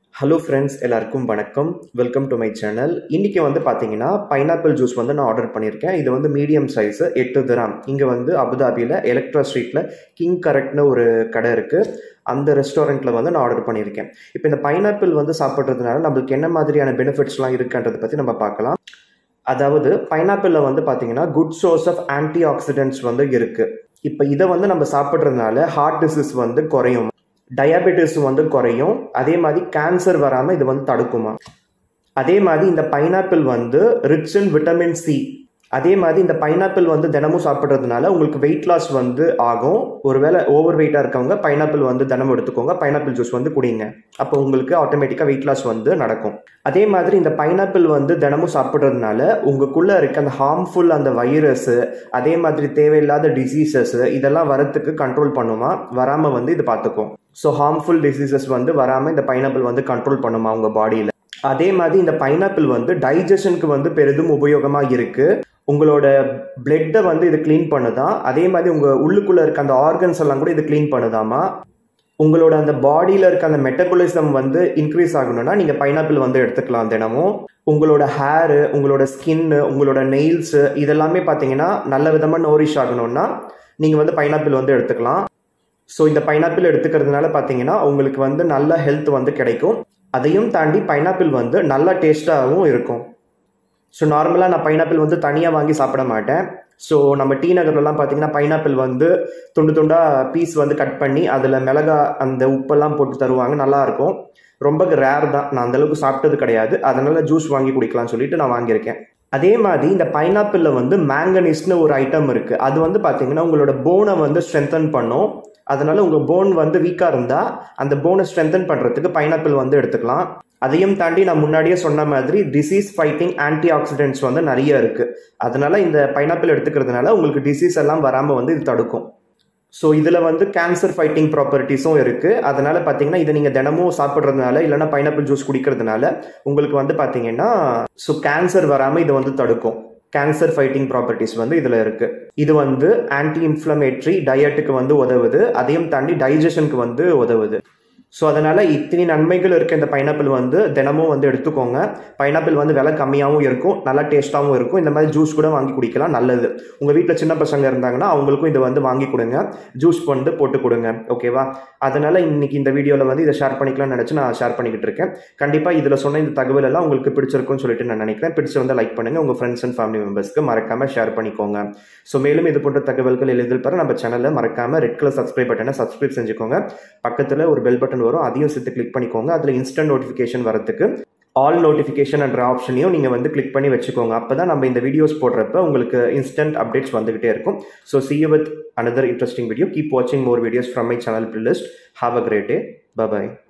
hello friends எல்லாருக்கும் வணக்கம் welcome to my channel இன்றைக்கி வந்து பார்த்தீங்கன்னா பைனாப்பிள் ஜூஸ் வந்து நான் ஆர்டர் பண்ணியிருக்கேன் இது வந்து மீடியம் சைஸு எட்டு திராம் இங்கே வந்து அபுதாபியில் எலக்ட்ரா ஸ்ட்ரீட்டில் கிங் கரெக்ட்னு ஒரு கடை இருக்குது அந்த ரெஸ்டாரண்ட்டில் வந்து நான் ஆர்டர் பண்ணியிருக்கேன் இப்போ இந்த பைனாப்பிள் வந்து சாப்பிட்றதுனால நம்மளுக்கு என்ன மாதிரியான பெனிஃபிட்ஸ்லாம் இருக்குன்றதை பற்றி நம்ம பார்க்கலாம் அதாவது பைனாப்பிளில் வந்து பார்த்தீங்கன்னா good source of antioxidants வந்து இருக்குது இப்போ இதை வந்து நம்ம சாப்பிட்றதுனால ஹார்ட் டிசீஸ் வந்து குறையும் டயாபெட்டிஸ் வந்து குறையும் அதே மாதிரி கேன்சர் வராமல் இது வந்து தடுக்குமா அதே மாதிரி இந்த பைனாப்பிள் வந்து ரிச் இன் விட்டமின் சி அதே மாதிரி இந்த பைனாப்பிள் வந்து தினமும் சாப்பிட்றதுனால உங்களுக்கு வெயிட் லாஸ் வந்து ஆகும் ஒருவேளை ஓவர் வெயிட்டாக இருக்கவங்க பைனாப்பிள் வந்து தினமும் எடுத்துக்கோங்க பைனாப்பிள் ஜூஸ் வந்து குடிங்க அப்போ உங்களுக்கு ஆட்டோமேட்டிக்காக வெயிட் லாஸ் வந்து நடக்கும் அதே மாதிரி இந்த பைனாப்பிள் வந்து தினமும் சாப்பிட்றதுனால உங்களுக்குள்ளே இருக்க அந்த ஹார்ம்ஃபுல் அந்த வைரஸ் அதே மாதிரி தேவையில்லாத டிசீசஸ் இதெல்லாம் வரத்துக்கு கண்ட்ரோல் பண்ணுமா வராமல் வந்து இது பார்த்துக்கும் ஸோ ஹார்ம்ஃபுல் டிசீசஸ் வந்து வராமல் இந்த பைனாப்பிள் வந்து கண்ட்ரோல் பண்ணுமா உங்கள் பாடியில் அதே மாதிரி இந்த பைனாப்பிள் வந்து டைஜஷனுக்கு வந்து பெரிதும் உபயோகமாக இருக்குது உங்களோட பிளட்டை வந்து இது க்ளீன் பண்ணுதான் அதே மாதிரி உங்கள் உள்ளுக்குள்ளே இருக்க அந்த ஆர்கன்ஸ் எல்லாம் கூட இது க்ளீன் பண்ணுதாமா உங்களோட அந்த பாடியில் இருக்க அந்த மெட்டபலிசம் வந்து இன்க்ரீஸ் ஆகணும்னா நீங்கள் பைனாப்பிள் வந்து எடுத்துக்கலாம் தினமும் உங்களோட ஹேரு உங்களோட ஸ்கின்னு உங்களோட நெயில்ஸு இதெல்லாமே பார்த்தீங்கன்னா நல்ல விதமாக நோரிஷ் ஆகணும்னா நீங்கள் வந்து பைனாப்பிள் வந்து எடுத்துக்கலாம் ஸோ இந்த பைனாப்பிள் எடுத்துக்கிறதுனால பார்த்தீங்கன்னா உங்களுக்கு வந்து நல்ல ஹெல்த் வந்து கிடைக்கும் அதையும் தாண்டி பைனாப்பிள் வந்து நல்ல டேஸ்ட்டாகவும் இருக்கும் ஸோ நார்மலாக நான் பைனாப்பிள் வந்து தனியாக வாங்கி சாப்பிட மாட்டேன் ஸோ நம்ம டீ நகர்லலாம் பார்த்தீங்கன்னா பைனாப்பிள் வந்து துண்டு துண்டாக பீஸ் வந்து கட் பண்ணி அதில் மிளகா அந்த உப்பெல்லாம் போட்டு தருவாங்க நல்லாயிருக்கும் ரொம்ப ரேர் தான் நான் அந்தளவுக்கு சாப்பிட்டது கிடையாது அதனால் ஜூஸ் வாங்கி குடிக்கலாம்னு சொல்லிட்டு நான் வாங்கியிருக்கேன் அதே மாதிரி இந்த பைனாப்பிளில் வந்து மேங்கனீஸ்னு ஒரு ஐட்டம் இருக்குது அது வந்து பார்த்தீங்கன்னா உங்களோட போனை வந்து ஸ்ட்ரென்தன் பண்ணும் அதனால உங்கள் போன் வந்து வீக்காக இருந்தால் அந்த போனை ஸ்ட்ரென்தன் பண்ணுறதுக்கு பைனாப்பிள் வந்து எடுத்துக்கலாம் அதையும் தாண்டி நான் முன்னாடியே சொன்ன மாதிரி டிசீஸ் ஃபைட்டிங் ஆன்டி ஆக்சிடென்ட்ஸ் வந்து நிறைய இருக்குது அதனால இந்த பைனாப்பிள் எடுத்துக்கிறதுனால உங்களுக்கு டிசீஸ் எல்லாம் வராமல் வந்து இது தடுக்கும் ஸோ இதில் வந்து கேன்சர் ஃபைட்டிங் ப்ராப்பர்ட்டிஸும் இருக்குது அதனால் பார்த்தீங்கன்னா இதை நீங்கள் தினமும் சாப்பிட்றதுனால இல்லைனா பைனாப்பிள் ஜூஸ் குடிக்கிறதுனால உங்களுக்கு வந்து பார்த்தீங்கன்னா ஸோ கேன்சர் வராமல் இதை வந்து தடுக்கும் கேன்சர் ஃபைட்டிங் ப்ராப்பர்ட்டிஸ் வந்து இதில் இருக்குது இது வந்து ஆன்டி இன்ஃப்ளமேட்ரி டயட்டுக்கு வந்து உதவுது அதையும் தாண்டி டைஜஷனுக்கு வந்து உதவுது ஸோ அதனால் இத்தனை நன்மைகள் இருக்க இந்த பைனாப்பிள் வந்து தினமும் வந்து எடுத்துக்கோங்க பைனாப்பிள் வந்து விலை கம்மியாகவும் இருக்கும் நல்லா டேஸ்ட்டாகவும் இருக்கும் இந்த மாதிரி ஜூஸ் கூட வாங்கி குடிக்கலாம் நல்லது உங்கள் வீட்டில் சின்ன பசங்க இருந்தாங்கன்னா அவங்களுக்கும் இதை வந்து வாங்கி கொடுங்க ஜூஸ் வந்து போட்டு கொடுங்க ஓகேவா அதனால் இன்னைக்கு இந்த வீடியோவில் வந்து இதை ஷேர் பண்ணிக்கலாம்னு நினச்சி நான் ஷேர் பண்ணிக்கிட்டு இருக்கேன் கண்டிப்பாக இதில் சொன்ன இந்த தகவல் எல்லாம் உங்களுக்கு பிடிச்சிருக்கும்னு சொல்லிட்டு நான் நினைக்கிறேன் பிடிச்சி வந்து லைக் பண்ணுங்கள் உங்கள் ஃப்ரெண்ட்ஸ் அண்ட் ஃபேமிலி மெம்பர்ஸ்க்கு மறக்காமல் ஷேர் பண்ணிக்கோங்க ஸோ மேலும் இது போன்ற தகவல்கள் எளிதில் பெற நம்ம சேனலில் மறக்காமல் ரெட் கலர் சப்ஸ்கிரைப் பட்டனை சப்ஸ்கிரைப் செஞ்சுக்கோங்க பக்கத்தில் ஒரு பெல் பட்டன் வரும் அதையும் சேர்த்து கிளிக் பண்ணிக்கோங்க அதில் இன்ஸ்டன்ட் நோட்டிஃபிகேஷன் வரதுக்கு ஆல் நோட்டிஃபிகேஷன் என்ற ஆப்ஷனையும் நீங்கள் வந்து கிளிக் பண்ணி வச்சுக்கோங்க அப்போ தான் நம்ம இந்த வீடியோஸ் போடுறப்ப உங்களுக்கு இன்ஸ்டன்ட் அப்டேட்ஸ் வந்துகிட்டே இருக்கும் so see you with another interesting video keep வாட்சிங் more videos from my channel playlist have a great day bye bye